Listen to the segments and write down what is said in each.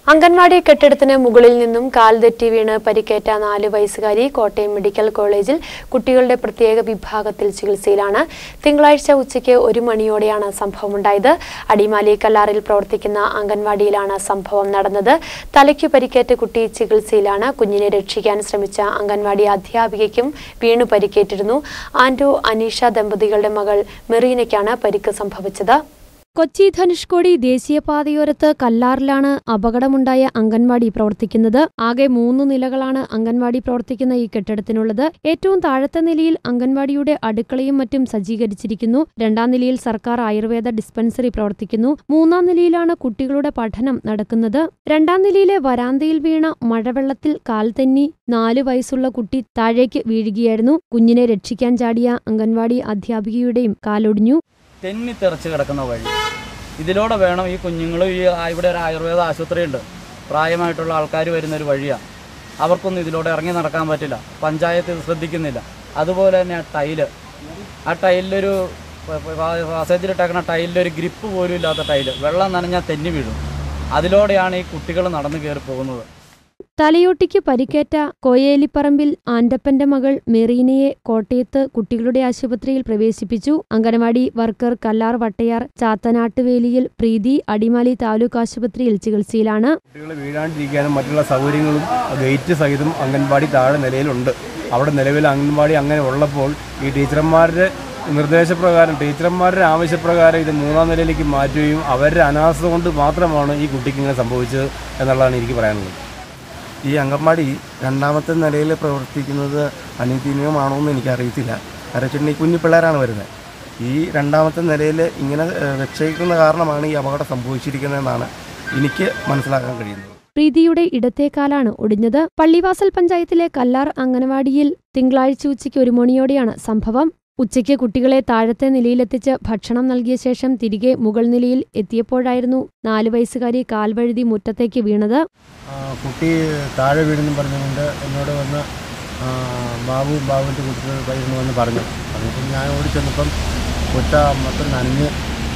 അംഗൻവാടി കെട്ടിടത്തിന് മുകളിൽ നിന്നും കാൽ തെറ്റി വീണ് പരിക്കേറ്റ നാല് വയസ്സുകാരി കോട്ടയം മെഡിക്കൽ കോളേജിൽ കുട്ടികളുടെ പ്രത്യേക വിഭാഗത്തിൽ ചികിത്സയിലാണ് തിങ്കളാഴ്ച ഉച്ചയ്ക്ക് ഒരു മണിയോടെയാണ് സംഭവമുണ്ടായത് അടിമാലി കല്ലാറിൽ പ്രവർത്തിക്കുന്ന അംഗൻവാടിയിലാണ് സംഭവം നടന്നത് തലയ്ക്കു പരിക്കേറ്റ കുട്ടി ചികിത്സയിലാണ് കുഞ്ഞിനെ രക്ഷിക്കാൻ ശ്രമിച്ച അംഗൻവാടി അധ്യാപികയ്ക്കും വീണു പരിക്കേറ്റിരുന്നു ആന്റോ അനീഷ ദമ്പതികളുടെ മകൾ മെറീനയ്ക്കാണ് പരിക്ക് സംഭവിച്ചത് കൊച്ചി ധനുഷ്കോടി ദേശീയപാതയോരത്ത് കല്ലാറിലാണ് അപകടമുണ്ടായ അംഗൻവാടി പ്രവർത്തിക്കുന്നത് ആകെ മൂന്ന് നിലകളാണ് അംഗൻവാടി പ്രവർത്തിക്കുന്ന ഈ കെട്ടിടത്തിനുള്ളത് ഏറ്റവും താഴത്തെ നിലയിൽ അംഗൻവാടിയുടെ അടുക്കളയും മറ്റും സജ്ജീകരിച്ചിരിക്കുന്നു രണ്ടാം നിലയിൽ സർക്കാർ ആയുർവേദ ഡിസ്പെൻസറി പ്രവർത്തിക്കുന്നു മൂന്നാം നിലയിലാണ് കുട്ടികളുടെ പഠനം നടക്കുന്നത് രണ്ടാം നിലയിലെ വരാന്തയിൽ വീണ മഴവെള്ളത്തിൽ കാൽ തെന്നി നാലു വയസ്സുള്ള കുട്ടി താഴേക്ക് വീഴുകയായിരുന്നു കുഞ്ഞിനെ രക്ഷിക്കാൻ ചാടിയ അംഗൻവാടി അധ്യാപികയുടെയും കാലൊടിഞ്ഞു തെന്നിത്തെറിച്ച് കിടക്കുന്ന വഴി ഇതിലൂടെ വേണം ഈ കുഞ്ഞുങ്ങളും ഈ ആ- ഇവിടെ ഒരു ആയുർവേദ ആശുപത്രിയുണ്ട് പ്രായമായിട്ടുള്ള ആൾക്കാർ വരുന്ന ഒരു വഴിയാണ് അവർക്കൊന്നും ഇതിലൂടെ ഇറങ്ങി നടക്കാൻ പറ്റില്ല പഞ്ചായത്ത് ഇത് ശ്രദ്ധിക്കുന്നില്ല അതുപോലെ തന്നെ ആ ടൈല് ആ ടൈലിലൊരു പാസേജിലിട്ടേക്കുന്ന ടൈലിലൊരു ഗ്രിപ്പ് പോലും ഇല്ലാത്ത ടൈല് വെള്ളം നനഞ്ഞാൽ തെന്നി വീഴും അതിലൂടെയാണ് ഈ കുട്ടികൾ നടന്നു കയറി പോകുന്നത് തലയോട്ടിക്ക് പരിക്കേറ്റ കോയേലിപ്പറമ്പിൽ ആന്റപ്പന്റെ മകൾ മെറീനയെ കോട്ടയത്ത് കുട്ടികളുടെ ആശുപത്രിയിൽ പ്രവേശിപ്പിച്ചു അംഗനവാടി വർക്കർ കല്ലാർ വട്ടയാർ ചാത്തനാട്ടുവേലിയിൽ പ്രീതി അടിമാലി താലൂക്ക് ആശുപത്രിയിൽ ചികിത്സയിലാണ് കുട്ടികൾ വീഴാണ്ടിരിക്കാനും മറ്റുള്ള സൗകര്യങ്ങളും ഗേറ്റ് സഹിതം അംഗൻവാടി താഴെ നിലയിലുണ്ട് അവിടെ നിലവിൽ അംഗൻവാടി അങ്ങനെ ഉള്ളപ്പോൾ ഈ ടീച്ചർമാരുടെ നിർദ്ദേശപ്രകാരം ടീച്ചർമാരുടെ ആവശ്യപ്രകാരം ഇത് മൂന്നാം നിലയിലേക്ക് മാറ്റുകയും അവരുടെ അനാസ്ഥ കൊണ്ട് മാത്രമാണ് ഈ കുട്ടിക്ക് ഇങ്ങനെ സംഭവിച്ചത് എന്നുള്ളതാണ് എനിക്ക് പറയാനുള്ളത് ഈ അംഗൻവാടി രണ്ടാമത്തെ നിലയിൽ പ്രവർത്തിക്കുന്നത് അനുദീനമാണോ എന്ന് എനിക്കറിയത്തില്ല കാരണം വെച്ചിട്ടുണ്ടെങ്കിൽ കുഞ്ഞു പിള്ളേരാണ് വരുന്നത് ഈ രണ്ടാമത്തെ നിലയിൽ ഇങ്ങനെ ഏഹ്, വെച്ചേക്കുന്ന കാരണമാണ് ഈ അപകടം സംഭവിച്ചിരിക്കുന്നതെന്നാണ് എനിക്ക് മനസ്സിലാക്കാൻ കഴിയുന്നത് പ്രീതിയുടെ ഇടത്തേക്കാലാണ് ഒടിഞ്ഞത് പള്ളിവാസൽ പഞ്ചായത്തിലെ കല്ലാർ അംഗനവാടിയിൽ തിങ്കളാഴ്ച ഉച്ചയ്ക്ക് ഒരു മണിയോടെയാണ് സംഭവം ഉച്ചയ്ക്ക് കുട്ടികളെ താഴത്തെ നിലയിലെത്തിച്ച് ഭക്ഷണം നൽകിയ ശേഷം തിരികെ മുകൾ നിലയിൽ എത്തിയപ്പോഴായിരുന്നു നാലു വയസ്സുകാരി കാൽവഴുതി മുറ്റത്തേക്ക് വീണത് ആ, കുട്ടി താഴെ വീണെന്നും പറഞ്ഞുകൊണ്ട് എന്നോട് വന്ന് ആ, ബാബു ബാബുവിൻ്റെ കുട്ടികൾ പയ്യന്ന് വന്ന് പറഞ്ഞു പറഞ്ഞപ്പോൾ ഞാൻ ഓടി ചെന്നപ്പം കൊച്ച മൊത്തം നനഞ്ഞ്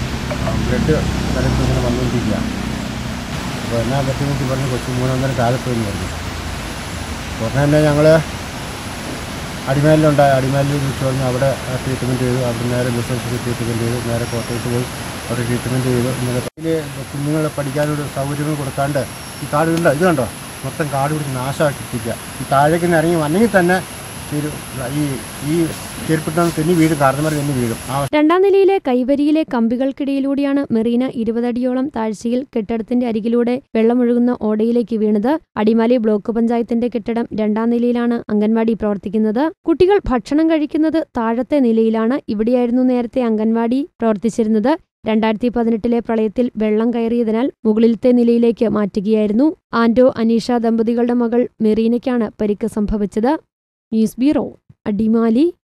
ബ്ലഡ് തലത്തിൽ ഇങ്ങനെ വന്നുകൊണ്ടിരിക്കുക അപ്പോൾ എന്നാ പറ്റുമെന്ന് പറഞ്ഞ് കൊച്ചു മൂന്നൊന്നര താഴെ പോയെന്ന് പറഞ്ഞു ഉടനെ തന്നെ ഞങ്ങൾ അടിമാലിലുണ്ടായ അടിമാലിൽ വിളിച്ച് പറഞ്ഞ് അവിടെ ട്രീറ്റ്മെൻറ്റ് ചെയ്തു അവിടെ നേരെ ബിസിനസ്സിൽ ട്രീറ്റ്മെൻറ്റ് ചെയ്തു നേരെ കോട്ടയത്ത് പോയി അവിടെ ട്രീറ്റ്മെൻറ്റ് ചെയ്തു ഇന്നലെ ഇതിൽ കുഞ്ഞുങ്ങളെ പഠിക്കാനൊരു സൗകര്യങ്ങൾ കൊടുക്കാണ്ട് ഈ കാട് കണ്ടോ ഇത് കണ്ടോ മൊത്തം കാട് പിടിച്ച് നാശമാക്കിപ്പിക്കുക ഈ താഴേക്ക് നിന്ന് ഇറങ്ങി വന്നെങ്കിൽ തന്നെ ഈ ഒരു ഈ ഈ ചെരുപ്പിട്ടാണ് തെന്നി വീഴും കാരണന്മാർ തെന്നി വീഴും ആ രണ്ടാം നിലയിലെ കൈവരിയിലെ കമ്പികൾക്കിടയിലൂടെയാണ് മെറീന ഇരുപതടിയോളം താഴ്ചയിൽ കെട്ടിടത്തിന്റെ അരികിലൂടെ വെള്ളമൊഴുകുന്ന ഓടയിലേക്ക് വീണത് അടിമാലി ബ്ലോക്ക് പഞ്ചായത്തിന്റെ കെട്ടിടം രണ്ടാം നിലയിലാണ് അംഗൻവാടി പ്രവർത്തിക്കുന്നത് കുട്ടികൾ ഭക്ഷണം കഴിക്കുന്നത് താഴത്തെ നിലയിലാണ് ഇവിടെയായിരുന്നു നേരത്തെ അംഗൻവാടി പ്രവർത്തിച്ചിരുന്നത് രണ്ടായിരത്തി പതിനെട്ടിലെ പ്രളയത്തിൽ വെള്ളം കയറിയതിനാൽ മുകളിലത്തെ നിലയിലേക്ക് മാറ്റുകയായിരുന്നു ആന്റോ അനീഷ ദമ്പതികളുടെ മകൾ മെറീനയ്ക്കാണ് പരിക്ക് സംഭവിച്ചത് ന്യൂസ് ബ്യൂറോ അടിമാലി